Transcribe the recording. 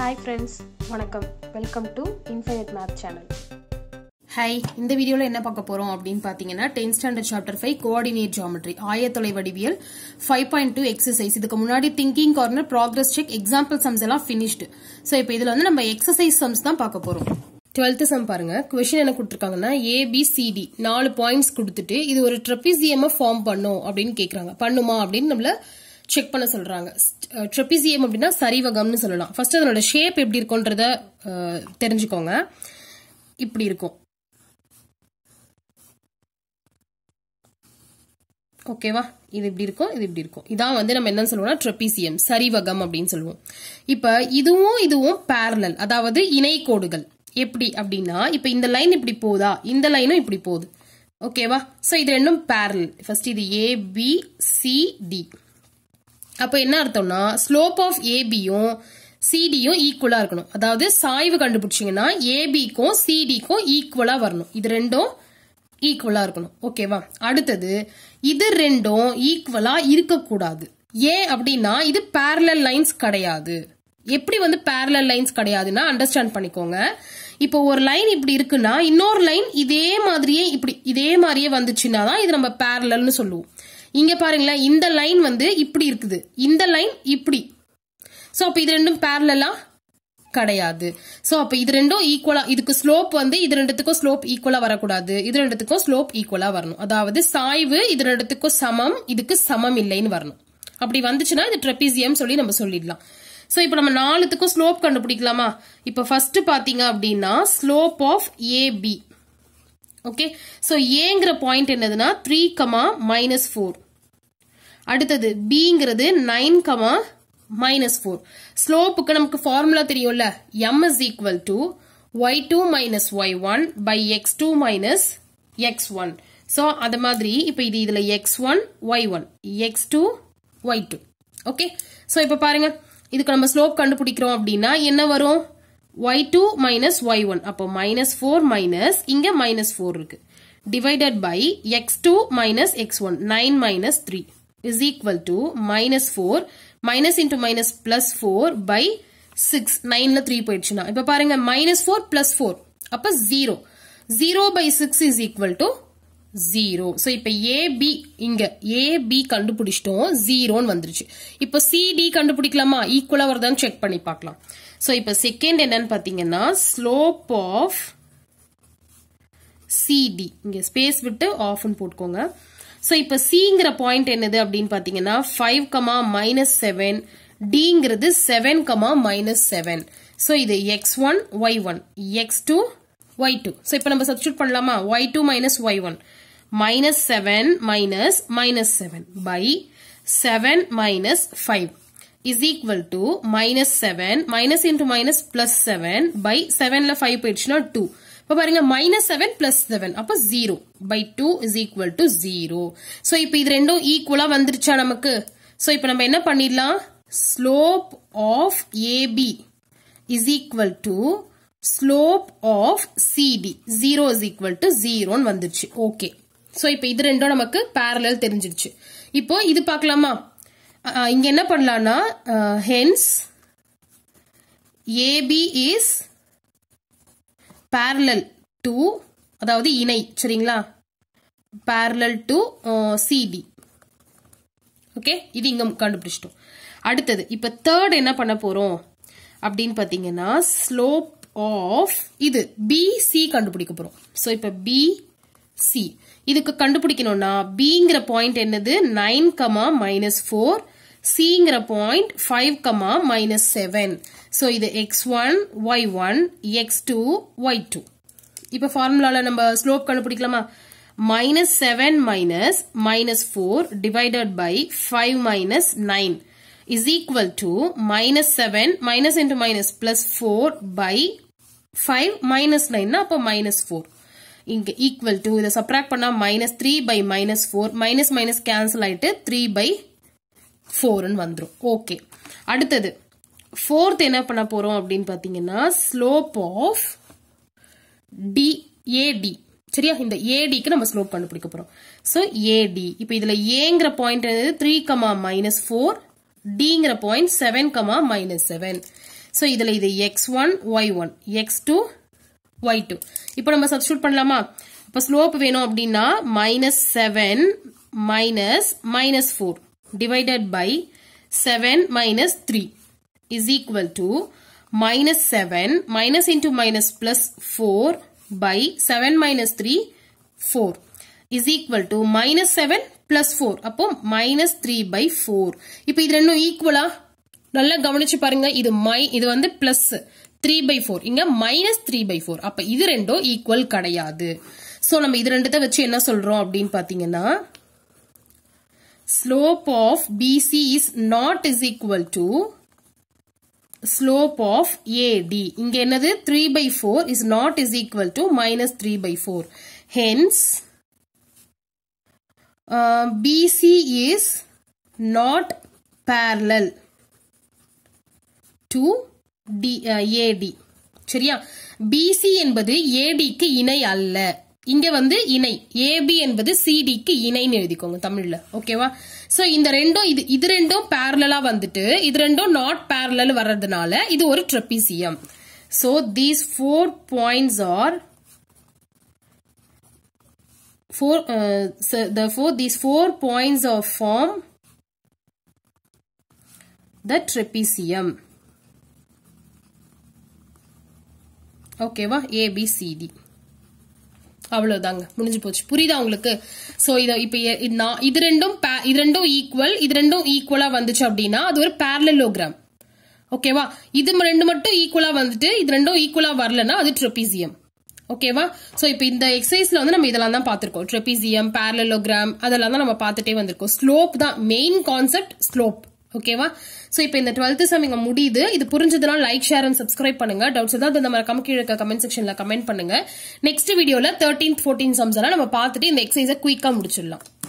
hi friends வணக்கம் welcome to infinite math channel hi இந்த வீடியோல என்ன பார்க்க போறோம் அப்படின்னு பாத்தீங்கன்னா 10th standard chapter five coordinate geometry ஆயத்தொலை வடிவியல் ஃபைவ் பாயிண்ட் டூ எக்ஸசைஸ் இதுக்கு முன்னாடி thinking corner progress check example sums எல்லாம் ஃபினிஷ்டு ஸோ இப்போ இதுல வந்து நம்ம எக்ஸசைஸ் சம்ஸ் தான் பார்க்க போறோம் டுவெல்த் சம் பாருங்க கொஸ்டின் என்ன கொடுத்துருக்காங்கன்னா ஏபிசிடி நாலு பாயிண்ட்ஸ் கொடுத்துட்டு இது ஒரு ட்ரெபிசியமா ஃபார்ம் பண்ணும் அப்படின்னு கேக்குறாங்க பண்ணுமா அப்படின்னு நம்மள செக் பண்ண சொல்றாங்க ட்ரெபிசியம் அப்படின்னா சரிவகம்னு சொல்லலாம் ஃபர்ஸ்ட் அதனோட ஷேப் எப்படி இருக்கும்ன்றத அஹ், தெரிஞ்சுக்கோங்க இப்படி இருக்கும் ஓகேவா இது இப்படி இருக்கும் இது இப்படி இருக்கும் இதான் வந்து நம்ம என்னன்னு சொல்லுவோம்னா ட்ரெபிசியம் சரிவகம் அப்படின்னு சொல்லுவோம் இப்ப இதுவும் இதுவும் parallel அதாவது இணை கோடுகள் எப்படி அப்படின்னா இப்ப இந்த லைன் இப்படி போதா இந்த லைனும் இப்படி போகுது ஓகேவா சோ இது ரெண்டும் parallel ஃபர்ஸ்ட் இது ஏ பி சி டி அப்ப என்ன அர்த்தம்னா ஸ்லோப் ஆஃப் ஏபியும் சிடியும் ஈக்குவலா இருக்கணும் அதாவது சாய்வு கண்டுபிடிச்சீங்கன்னா ஏபிக்கும் சிடிக்கும் ஈக்குவலா வரணும் இது ரெண்டும் ஈக்குவலா இருக்கணும் ஓகேவா அடுத்தது இது ரெண்டும் ஈக்குவலா இருக்கக்கூடாது ஏன் அப்படின்னா இது parallel லைன்ஸ் கிடையாது எப்படி வந்து parallel லைன்ஸ் கிடையாதுன்னா அண்டர்ஸ்டாண்ட் பண்ணிக்கோங்க இப்போ ஒரு லைன் இப்படி இருக்குன்னா இன்னொரு லைன் இதே மாதிரியே இப்படி இதே மாதிரியே வந்துச்சுன்னா தான் இது நம்ம parallelனு சொல்லுவோம் இங்க பாருங்களேன் இந்த லைன் வந்து இப்படி இருக்குது இந்த லைன் இப்படி சோ அப்ப இது ரெண்டும் பேரலா கிடையாது சோ அப்ப இது ரெண்டும் ஈக்குவலா இதுக்கு ஸ்லோப் வந்து இது ரெண்டுத்துக்கும் ஸ்லோப் ஈக்குவலா வரக்கூடாது இது ரெண்டுத்துக்கும் ஸ்லோப் ஈக்குவலா வரணும் அதாவது சாய்வு இது ரெண்டுத்துக்கும் சமம் இதுக்கு சமம் இல்லைன்னு வரணும் அப்படி வந்துச்சுன்னா இது ட்ரெபிசியம் சொல்லி நம்ம சொல்லிடலாம் சோ இப்போ நம்ம நாலுத்துக்கும் ஸ்லோப் கண்டுபிடிக்கலாமா இப்போ ஃபர்ஸ்ட் பாத்தீங்க அப்படின்னா slope of AB okay so ஏங்கிற பாயிண்ட் என்னதுன்னா த்ரீ கமா மைனஸ் ஃபோர் அடுத்தது பிங்கிறது நைன் கமா மைனஸ் ஃபோர் ஸ்லோப்புக்கு நமக்கு ஃபார்முலா தெரியும்ல M is equal to Y two minus Y one by X two minus X one so அது மாதிரி இப்போ இது இதுல X one Y one X two Y two okay so இப்போ பாருங்க இதுக்கு நம்ம ஸ்லோப் கண்டுபிடிக்கிறோம் அப்படின்னா என்ன வரும் Y two minus Y one அப்போ மைனஸ் ஃபோர் மைனஸ் இங்க மைனஸ் ஃபோர் இருக்கு divided by X two minus X one nine minus three is equal to minus four minus into minus plus four by six நைன்ல three போயிடுச்சுன்னா இப்ப பாருங்க minus four plus four அப்ப zero zero by six is equal to zero so இப்போ AB இங்க AB கண்டுபிடிச்சிட்டோம் ஜீரோன்னு வந்துருச்சு இப்போ சிடி கண்டுபிடிக்கலாமா ஈக்குவலா வருதான்னு செக் பண்ணி பார்க்கலாம் ஸோ இப்போ செகண்ட் என்னன்னு பார்த்தீங்கன்னா ஸ்லோப் ஆஃப் சிடி இங்க ஸ்பேஸ் விட்டு ஆஃப்னு போட்டுக்கோங்க ஸோ இப்போ சிங்கிற பாயிண்ட் என்னது அப்படின்னு பார்த்தீங்கன்னா ஃபைவ் கமா மைனஸ் செவன் டிங்கிறது seven comma minus seven so இது X one Y one X two Y two so இப்போ நம்ம சப்ஸ்டியூட் பண்ணலாமா Y two minus Y one minus seven minus minus seven by seven minus five is equal to minus seven minus into minus plus seven by செவன்ல five போயிடுச்சுன்னா two இப்போ பாருங்க minus seven plus seven அப்போ zero by two is equal to zero so இப்போ இது ரெண்டும் ஈக்குவலா வந்துருச்சா நமக்கு ஸோ இப்போ நம்ம என்ன பண்ணிடலாம் slope of AB is equal to slope of CD zero is equal to ஜீரோன்னு வந்துருச்சு ஓகே ஸோ இப்போ இது ரெண்டும் நமக்கு parallel தெரிஞ்சிருச்சு இப்போ இது பார்க்கலாமா அஹ், இங்க என்ன பண்ணலாம்னா hence AB is parallel to அதாவது இணை சரிங்களா parallel to CD ஓகே இது இங்க கண்டுபிடிச்சிட்டோம் அடுத்தது இப்ப தேர்ட் என்ன பண்ண போறோம் அப்படின்னு பாத்தீங்கன்னா ஸ்லோப் ஆஃப் இது பிசி கண்டுபிடிக்க போறோம் சோ இப்ப பிசி இதுக்கு கண்டுபிடிக்கணும்னா பிங்கிற பாயிண்ட் என்னது நைன் கமா மைனஸ் ஃபோர் சிங்கிற point five comma minus seven so இது X one Y one X two Y two இப்போ ஃபார்முலால நம்ம ஸ்லோப் கண்டுபிடிக்கலாமா minus seven minus minus four divided by five minus nine is equal to minus seven minus into minus plus four by five minus நைன்னா அப்போ minus four இங்க equal to இதை subtract பண்ணா minus three by minus four minus minus cancel ஆயிட்டு three by ஃபோர்னு வந்துடும் okay அடுத்தது fourth என்ன பண்ண போறோம் அப்படின்னு பாத்தீங்கன்னா ஸ்லோப் ஆஃப் டி ஏடி சரியா இந்த ஏடிக்கு நம்ம ஸ்லோப் கண்டுபிடிக்க போறோம் ஸோ ஏடி இப்போ இதுல ஏங்கிற point three comma minus four டிங்கிற point seven comma minus seven so இதில் இது X one Y one X two Y two இப்போ நம்ம சப்ஸ்டியூட் பண்ணலாமா இப்போ ஸ்லோப் வேணும் அப்படின்னா minus seven minus minus four divided by seven minus three is equal to minus seven minus into minus plus four by seven minus three four is equal to minus seven plus four அப்போ minus three by four இப்போ இது ரெண்டும் ஈக்குவலா நல்லா கவனிச்சு பாருங்க இது மை இது வந்து பிளஸ் த்ரீ பை ஃபோர் இங்க மைனஸ் த்ரீ பை ஃபோர் அப்ப இது ரெண்டும் ஈக்குவல் கிடையாது சோ நம்ம இது ரெண்டுத்த வச்சு என்ன சொல்றோம் அப்படின்னு பாத்தீங்கன்னா slope of BC is not is equal to slope of AD இங்க என்னது three by four is not is equal to minus three by four hence BC is not parallel to D AD சரியா BC என்பது ஏடிக்கு இணை அல்ல இங்க வந்து இணை AB என்பது சிடிக்கு இணைன்னு எழுதிக்கோங்க தமிழ்ல ஓகேவா சோ இந்த ரெண்டும் இது இது ரெண்டும் பேரலா வந்துட்டு இது ரெண்டும் நாட் பேரலல் வர்றதுனால இது ஒரு trapezium so these four points are four uh, so therefore these four points are form the trapezium ஓகேவா ஏபிசிடி அவ்வளவுதாங்க முடிஞ்சு போச்சு புரியுதா உங்களுக்கு சோ இத இப்ப எ- இது நான் இது ரெண்டும் pa- இது ரெண்டும் ஈக்குவல் இது ரெண்டும் ஈக்குவலா வந்துச்சு அப்படின்னா அது ஒரு parallelogram ஓகேவா இது ம- ரெண்டு மட்டும் ஈக்குவலா வந்துட்டு இது ரெண்டும் ஈக்குவலா வரலன்னா அது ட்ரெபிசியம் ஓகேவா சோ இப்போ இந்த எக்ஸசைஸ்ல வந்து நம்ம இதெல்லாம் தான் பார்த்திருக்கோம் ட்ரெபிசியம் parallelogram அதெல்லாம் தான் நம்ம பார்த்துட்டே வந்திருக்கோம் ஸ்லோப் தான் மெயின் கான்செப்ட் ஸ்லோப் ஓகேவா சோ இப்போ இந்த டுவெல்த் சம் இங்க முடியுது இது புரிஞ்சதுனா லைக் ஷேர் அண்ட் சப்ஸ்கிரைப் பண்ணுங்க டவுட்ஸ் ஏதாவது நம்ம கம்மி கீழே இருக்க கமெண்ட் செக்ஷன்ல கமெண்ட் பண்ணுங்க நெக்ஸ்ட் வீடியோல தேர்ட்டீன்த் ஃபோர்டீன் சம்ஸ் எல்லாம் நம்ம பார்த்துட்டு இந்த எக்ஸசைஸை குயிக்கா முடிச்சிடலாம்